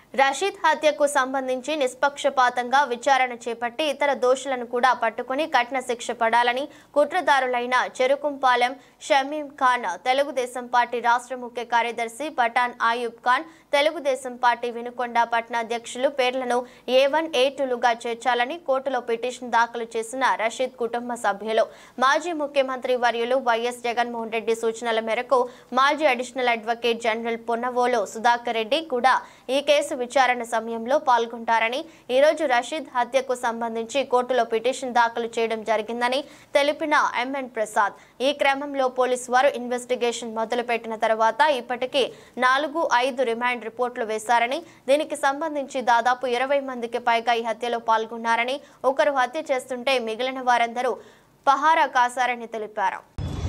రషీద్ హత్యకు సంబంధించి నిష్పక్షపాతంగా విచారణ చేపట్టి ఇతర దోషులను కూడా పట్టుకుని కఠిన శిక్ష పడాలని కుట్రదారులైన చెరుకుంపాలెం షమీం ఖాన్ తెలుగుదేశం పార్టీ రాష్ట్ర ముఖ్య కార్యదర్శి పఠాన్ ఆయూబ్ ఖాన్ తెలుగుదేశం పార్టీ వినుకొండ పట్న అధ్యక్షులు పేర్లను ఏ వన్ ఏ టూలుగా చేర్చాలని కోర్టులో పిటిషన్ దాఖలు చేసిన రషీద్ కుటుంబ సభ్యులు మాజీ ముఖ్యమంత్రి వర్యులు వైఎస్ జగన్మోహన్ రెడ్డి సూచనల మేరకు మాజీ additional advocate general Ponnavolu Sudhakar Reddy కూడా ఈ కేసు విచారణ సమయంలో పాల్గొంటారని ఈరోజు రషీద్ హత్యకు సంబంధించి కోర్టులో పిటిషన్ దాఖలు చేయడం జరిగిందని తెలిపిన ఎంఎన్ ప్రసాద్ ఈ క్రమంలో పోలీసు వారు ఇన్వెస్టిగేషన్ మొదలుపెట్టిన తర్వాత ఇప్పటికీ నాలుగు ఐదు రిమాండ్ రిపోర్టులు వేశారని దీనికి సంబంధించి దాదాపు ఇరవై మందికి పైగా ఈ హత్యలో పాల్గొన్నారని ఒకరు హత్య చేస్తుంటే మిగిలిన వారందరూ పహారా కాశారని తెలిపారు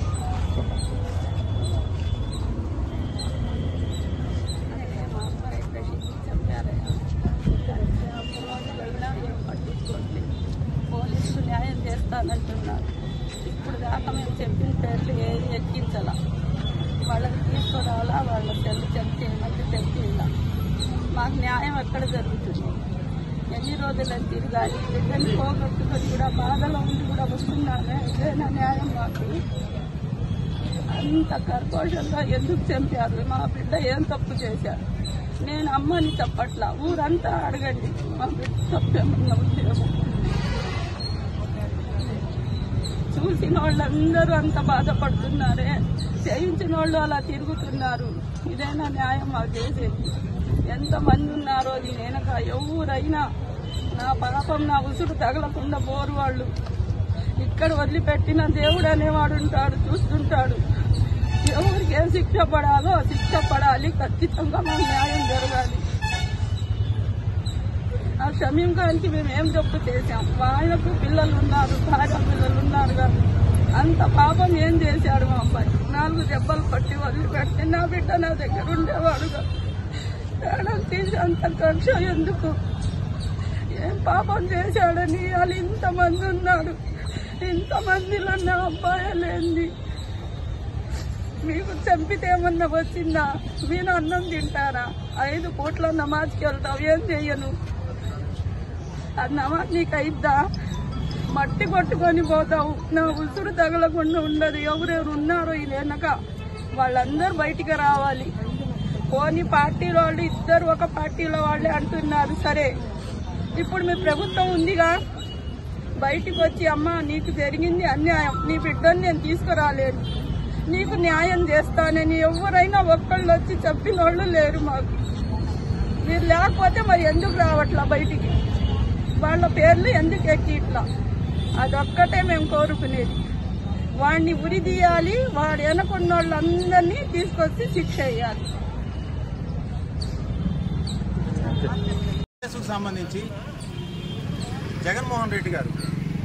మా అబ్బాయి రషీద్ చంపారయ్య రోజులైనా ఏం పట్టించుకోవట్లేదు పోలీసులు న్యాయం చేస్తానంటున్నారు ఇప్పుడు దాకా మేము చెప్పిన పేర్లు ఏది ఎక్కించాల వాళ్ళని తీసుకురావాలా వాళ్ళ సెల్ చెక్ చేయమంటే చెప్పిందా మాకు న్యాయం ఎక్కడ జరుగుతుంది ఎన్ని రోజులని తిరగాలి బిడ్డని పోగొట్టుకొని కూడా బాధలో ఉండి కూడా వస్తున్నామే ఇదేనా న్యాయం మాకు అంత కర్కోశంగా ఎందుకు చంపారు మా బిడ్డ ఏం తప్పు చేశారు నేను అమ్మని చెప్పట్లా ఊరంతా అడగండి మా బిడ్డ తప్పేమన్నా ఉందేమో చూసిన వాళ్ళందరూ అంత బాధపడుతున్నారే చేయించిన వాళ్ళు అలా తిరుగుతున్నారు ఇదేనా న్యాయం మాకు చేసేది ఎంతమంది ఉన్నారో ఈ వెనక ఎవరైనా నా పాపం నా ఉసురు తగలకుండా పోరు వాళ్ళు ఇక్కడ వదిలిపెట్టిన దేవుడు అనేవాడు ఉంటాడు చూస్తుంటాడు ఎవరికి ఏం శిక్ష పడాలో శిక్ష పడాలి ఖచ్చితంగా మాకు న్యాయం జరగాలి ఆ షమీం ఖాన్కి మేము ఏం తప్పు చేశాం ఆయనకు పిల్లలు ఉన్నారు భార్య పిల్లలు ఉన్నారు కానీ అంత పాపం ఏం చేశాడు మా అబ్బాయి నాలుగు దెబ్బలు పట్టి వదిలిపెట్టి నా బిడ్డ నా దగ్గర ఉండేవాడుగా ప్రాణం తీసి అంత కక్ష ఎందుకు ఏం పాపం చేశాడని వాళ్ళు ఇంతమంది ఉన్నారు ఇంతమందిలో నా అబ్బాయి లేంది మీకు చంపితే ఏమన్నా వచ్చిందా మీరు అన్నం తింటారా ఐదు పూట్ల నమాజ్కి వెళ్తావు ఏం చెయ్యను ఆ నమాజ్ నీకు అయిద్దా మట్టి కొట్టుకొని పోతావు నా ఉసురు తగలకుండా ఉండదు ఎవరెవరు ఉన్నారో ఈ వెనక వాళ్ళందరూ బయటికి రావాలి పోని పార్టీలో వాళ్ళు ఇద్దరు ఒక పార్టీలో వాళ్ళే అంటున్నారు సరే ఇప్పుడు మీ ప్రభుత్వం ఉందిగా బయటికి వచ్చి అమ్మ నీకు జరిగింది అన్యాయం నీ బిడ్డని నేను తీసుకురాలేను నీకు న్యాయం చేస్తానని ఎవరైనా ఒక్కళ్ళు వచ్చి చెప్పిన వాళ్ళు లేరు మాకు మీరు లేకపోతే మరి ఎందుకు రావట్లా బయటికి వాళ్ళ పేర్లు ఎందుకు ఎక్కి ఇట్లా అదొక్కటే మేము కోరుకునేది వాడిని ఉరి తీయాలి వాడు వెనకున్న వాళ్ళందరినీ తీసుకొచ్చి శిక్ష వేయాలి కేసుకు సంబంధించి జగన్మోహన్ రెడ్డి గారు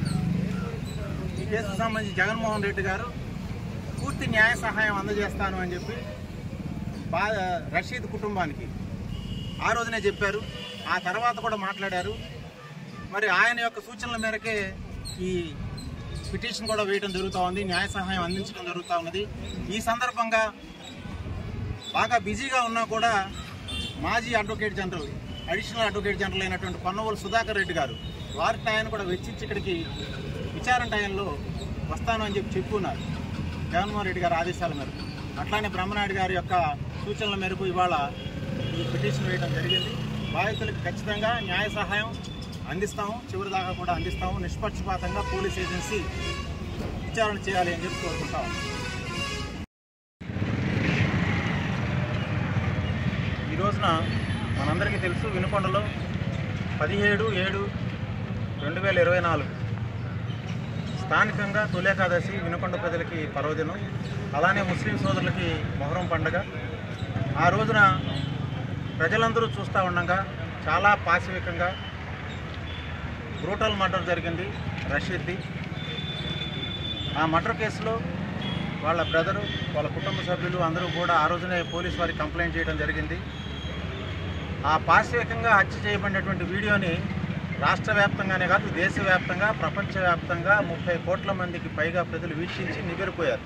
ఈ కేసుకు సంబంధించి జగన్మోహన్ రెడ్డి గారు పూర్తి న్యాయ సహాయం అందజేస్తాను అని చెప్పి బా రషీద్ కుటుంబానికి ఆ రోజునే చెప్పారు ఆ తర్వాత కూడా మాట్లాడారు మరి ఆయన యొక్క సూచనల మేరకే ఈ పిటిషన్ కూడా వేయడం జరుగుతూ ఉంది న్యాయ సహాయం అందించడం జరుగుతూ ఉన్నది ఈ సందర్భంగా బాగా బిజీగా ఉన్నా కూడా మాజీ advocate general additional advocate general అయినటువంటి పొన్నవోలు సుధాకర్ రెడ్డి గారు వారి టైం కూడా వెచ్చించి ఇక్కడికి విచారణ టైంలో వస్తాను అని చెప్పి చెప్పున్నారు జగన్మోహన్ రెడ్డి గారి ఆదేశాల మేరకు అట్లానే బ్రహ్మనాయుడు గారి యొక్క సూచనల మేరకు ఇవాళ ఈ పిటిషన్ వేయడం జరిగింది బాధితులకు ఖచ్చితంగా న్యాయ సహాయం అందిస్తాము చివరి దాకా కూడా అందిస్తాము నిష్పక్షపాతంగా పోలీస్ ఏజెన్సీ విచారణ చేయాలి అని చెప్పి కోరుకుంటాము ఈ రోజున మనందరికీ తెలుసు వినుకొండలో పదిహేడు ఏడు రెండు వేల ఇరవై నాలుగు స్థానికంగా తొలేకాదశి వినుకొండ ప్రజలకి పర్వదినం అలానే ముస్లిం సోదరులకి మొహరం పండగ ఆ రోజున ప్రజలందరూ చూస్తూ ఉండగా చాలా పాశవికంగా బ్రూటల్ మర్డర్ జరిగింది రషీద్ది ఆ మర్డర్ కేసులో వాళ్ళ బ్రదరు వాళ్ళ కుటుంబ సభ్యులు అందరూ కూడా ఆ రోజునే పోలీస్ వారికి కంప్లైంట్ చేయడం జరిగింది ఆ పాశవికంగా హత్య చేయబడినటువంటి వీడియోని రాష్ట్ర వ్యాప్తంగానే కాదు దేశవ్యాప్తంగా ప్రపంచవ్యాప్తంగా ముప్పై కోట్ల మందికి పైగా ప్రజలు వీక్షించి నివ్వెరపోయారు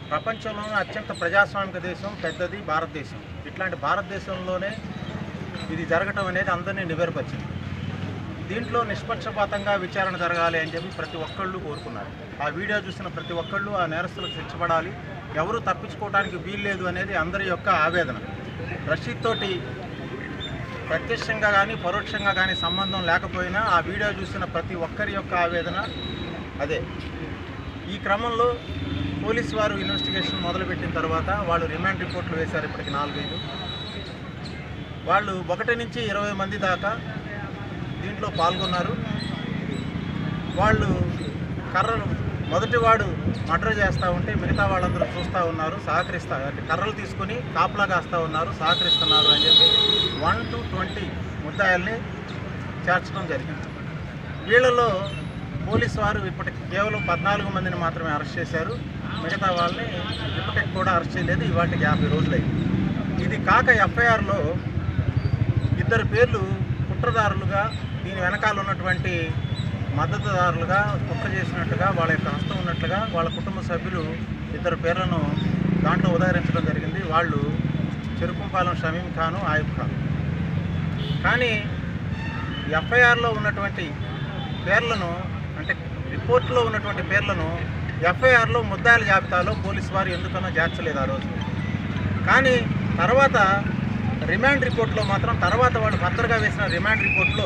ప్రపంచంలోనే అత్యంత ప్రజాస్వామిక దేశం పెద్దది భారతదేశం ఇట్లాంటి భారతదేశంలోనే ఇది జరగటం అనేది అందరినీ నివేర్పరిచింది దీంట్లో నిష్పక్షపాతంగా విచారణ జరగాలి అని చెప్పి ప్రతి ఒక్కళ్ళు కోరుకున్నారు ఆ వీడియో చూసిన ప్రతి ఒక్కళ్ళు ఆ నేరస్తులకు శిక్షపడాలి ఎవరు తప్పించుకోవడానికి వీల్లేదు అనేది అందరి యొక్క ఆవేదన రషీద్ తోటి ప్రత్యక్షంగా కానీ పరోక్షంగా కానీ సంబంధం లేకపోయినా ఆ వీడియో చూసిన ప్రతి ఒక్కరి యొక్క ఆవేదన అదే ఈ క్రమంలో పోలీసు వారు ఇన్వెస్టిగేషన్ మొదలుపెట్టిన తర్వాత వాళ్ళు రిమాండ్ రిపోర్ట్లు వేశారు ఇప్పటికి నాలుగైదు వాళ్ళు ఒకటి నుంచి ఇరవై మంది దాకా దీంట్లో పాల్గొన్నారు వాళ్ళు కర్రలు మొదటివాడు మర్డర్ చేస్తూ ఉంటే మిగతా వాళ్ళందరూ చూస్తూ ఉన్నారు సహకరిస్తా అంటే కర్రలు తీసుకుని కాపలా కాస్తూ ఉన్నారు సహకరిస్తున్నారు అని చెప్పి వన్ టు ట్వంటీ ముద్దాయిల్ని చేర్చడం జరిగింది వీళ్ళలో పోలీసు వారు ఇప్పటికి కేవలం పద్నాలుగు మందిని మాత్రమే అరెస్ట్ చేశారు మిగతా వాళ్ళని ఇప్పటికి కూడా అరెస్ట్ చేయలేదు ఇవాటికి యాభై రోజులైంది ఇది కాక ఎఫ్ఐఆర్లో ఇద్దరు పేర్లు కుట్రదారులుగా దీని వెనకాల ఉన్నటువంటి మద్దతుదారులుగా కుట్ర చేసినట్టుగా వాళ్ళ యొక్క హస్తం ఉన్నట్లుగా వాళ్ళ కుటుంబ సభ్యులు ఇద్దరు పేర్లను దాంట్లో ఉదహరించడం జరిగింది వాళ్ళు చెరుకుంపాలెం షమీం ఖాను ఆయుబ్ ఖాన్ కానీ ఎఫ్ఐఆర్లో ఉన్నటువంటి పేర్లను అంటే రిపోర్ట్లో ఉన్నటువంటి పేర్లను ఎఫ్ఐఆర్లో ముద్దాయిల జాబితాలో పోలీసు వారు ఎందుకనో చేర్చలేదు ఆ రోజు కానీ తర్వాత రిమాండ్ రిపోర్ట్లో మాత్రం తర్వాత వాళ్ళు ఫర్దర్గా వేసిన రిమాండ్ రిపోర్ట్లో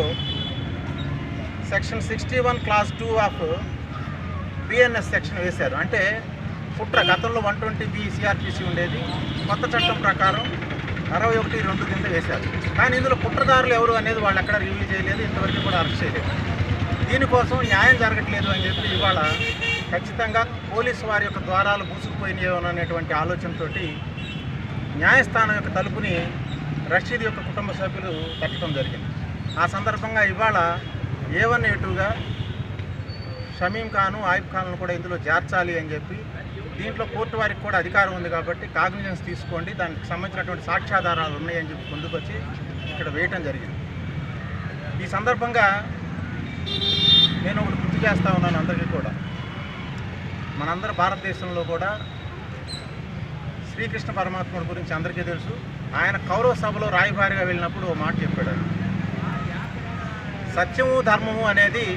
section sixty one class two of BNS section వేశారు అంటే కుట్ర గతంలో వన్ ట్వంటీ బి సిఆర్పిసి ఉండేది కొత్త చట్టం ప్రకారం అరవై ఒకటి రెండు కింద వేశారు కానీ ఇందులో కుట్రదారులు ఎవరు అనేది వాళ్ళు ఎక్కడ రివ్యూ చేయలేదు ఇంతవరకు కూడా అరెస్ట్ చేయలేదు దీనికోసం న్యాయం జరగట్లేదు అని చెప్పి ఇవాళ ఖచ్చితంగా పోలీసు వారి యొక్క ద్వారాలు మూసుకుపోయినాయేమో అనేటువంటి ఆలోచనతోటి న్యాయస్థానం యొక్క తలుపుని రషీద్ యొక్క కుటుంబ సభ్యులు తట్టడం జరిగింది ఆ సందర్భంగా ఇవాళ ఏ వన్ ఏ టూగా షమీం ఖాను ఆయిబ్ ఖాన్ను కూడా ఇందులో చేర్చాలి అని చెప్పి దీంట్లో కోర్టు వారికి కూడా అధికారం ఉంది కాబట్టి కాగ్నిజెన్స్ తీసుకోండి దానికి సంబంధించినటువంటి సాక్ష్యాధారాలు ఉన్నాయని చెప్పి ముందుకొచ్చి ఇక్కడ వేయటం జరిగింది ఈ సందర్భంగా నేను ఒకటి గుర్తు చేస్తా ఉన్నాను అందరికీ కూడా మనందరి భారతదేశంలో కూడా శ్రీకృష్ణ పరమాత్ముడి గురించి అందరికీ తెలుసు ఆయన కౌరవ సభలో రాయబారిగా వెళ్ళినప్పుడు ఓ మాట చెప్పాడు ఆయన. సత్యము ధర్మము అనేది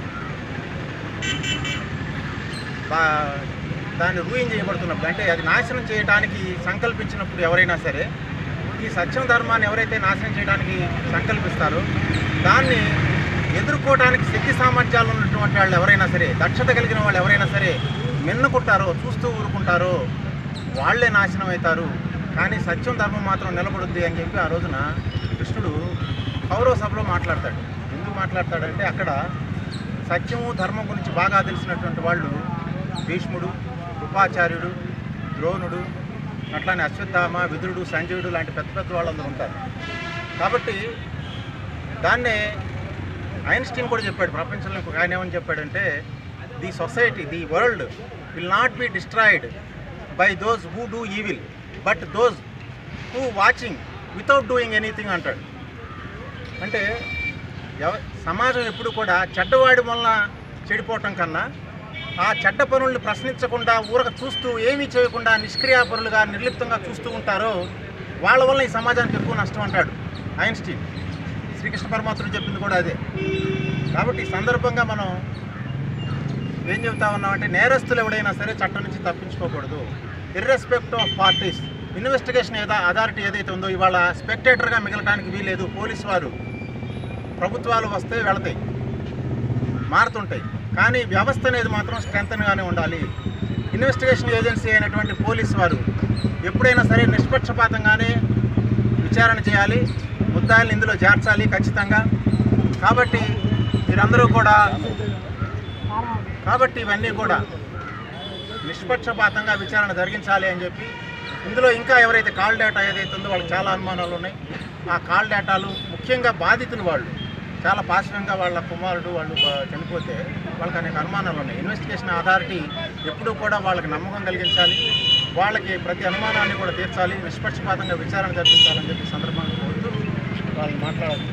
బా- దాన్ని రూయిన్ చేయబడుతున్నప్పుడు అంటే అది నాశనం చేయడానికి సంకల్పించినప్పుడు ఎవరైనా సరే ఈ సత్యం ధర్మాన్ని ఎవరైతే నాశనం చేయడానికి సంకల్పిస్తారో దాన్ని ఎదుర్కోవడానికి శక్తి సామర్థ్యాలు ఉన్నటువంటి వాళ్ళు ఎవరైనా సరే దక్షత కలిగిన వాళ్ళు ఎవరైనా సరే మిన్నకుంటారో చూస్తూ ఊరుకుంటారో వాళ్ళే నాశనం అవుతారు కానీ సత్యం ధర్మం మాత్రం నిలబడుద్ది అని చెప్పి ఆ రోజున కృష్ణుడు కౌరవ సభలో మాట్లాడతాడు ఎందుకు మాట్లాడతాడంటే అక్కడ సత్యము ధర్మం గురించి బాగా తెలిసినటువంటి వాళ్ళు భీష్ముడు కృపాచార్యుడు ద్రోణుడు అట్లానే అశ్వత్థామ విదురుడు సంజయుడు లాంటి పెద్ద పెద్ద వాళ్ళందరూ ఉంటారు కాబట్టి దాన్నే ఐన్స్టీన్ కూడా చెప్పాడు ప్రపంచంలో ఇంకొక ఆయన ఏమని చెప్పాడంటే the society the world will not be destroyed by those who do evil but those who watching without doing anything అంటాడు అంటే ఎవ సమాజం ఎప్పుడు కూడా చెడ్డవాడి వలన చెడిపోవటం కన్నా ఆ చెడ్డ పనుల్ని ప్రశ్నించకుండా ఊరక చూస్తూ ఏమీ చేయకుండా నిష్క్రియాపరులుగా నిర్లిప్తంగా చూస్తూ ఉంటారో వాళ్ళ వల్ల ఈ సమాజానికి ఎక్కువ నష్టం అంటాడు ఐన్స్టీన్ శ్రీకృష్ణ పరమాత్ముడు చెప్పింది కూడా అదే కాబట్టి ఈ సందర్భంగా మనం ఏం చెబుతా ఉన్నామంటే నేరస్తులు ఎవడైనా సరే చట్టం నుంచి తప్పించుకోకూడదు ఇర్రెస్పెక్ట్ ఆఫ్ పార్టీస్ ఇన్వెస్టిగేషన్ ఏదా అథారిటీ ఏదైతే ఉందో ఇవాళ స్పెక్టేటర్గా మిగలటానికి వీలేదు పోలీసు వారు ప్రభుత్వాలు వస్తే వెళతాయి మారుతుంటాయి కానీ వ్యవస్థ అనేది మాత్రం స్ట్రెంగ్తన్గానే ఉండాలి ఇన్వెస్టిగేషన్ ఏజెన్సీ అయినటువంటి పోలీసు వారు ఎప్పుడైనా సరే నిష్పక్షపాతంగానే విచారణ చేయాలి ముద్దాయిల్ని ఇందులో చేర్చాలి ఖచ్చితంగా కాబట్టి మీరందరూ కూడా కాబట్టి ఇవన్నీ కూడా నిష్పక్షపాతంగా విచారణ జరిగించాలి అని చెప్పి ఇందులో ఇంకా ఎవరైతే కాల్ డేటా ఏదైతే ఉందో వాళ్ళకి చాలా అనుమానాలు ఉన్నాయి ఆ కాల్ డేటాలు ముఖ్యంగా బాధితులు వాళ్ళు చాలా పాశవంగా వాళ్ళ కుమారుడు వాళ్ళు బ- చనిపోతే వాళ్ళకి అనేక అనుమానాలు ఉన్నాయి ఇన్వెస్టిగేషన్ అథారిటీ ఎప్పుడూ కూడా వాళ్ళకి నమ్మకం కలిగించాలి వాళ్ళకి ప్రతి అనుమానాన్ని కూడా తీర్చాలి నిష్పక్షపాతంగా విచారణ జరిపించాలని చెప్పి సందర్భంగా కోరుతూ వాళ్ళు మాట్లాడాలి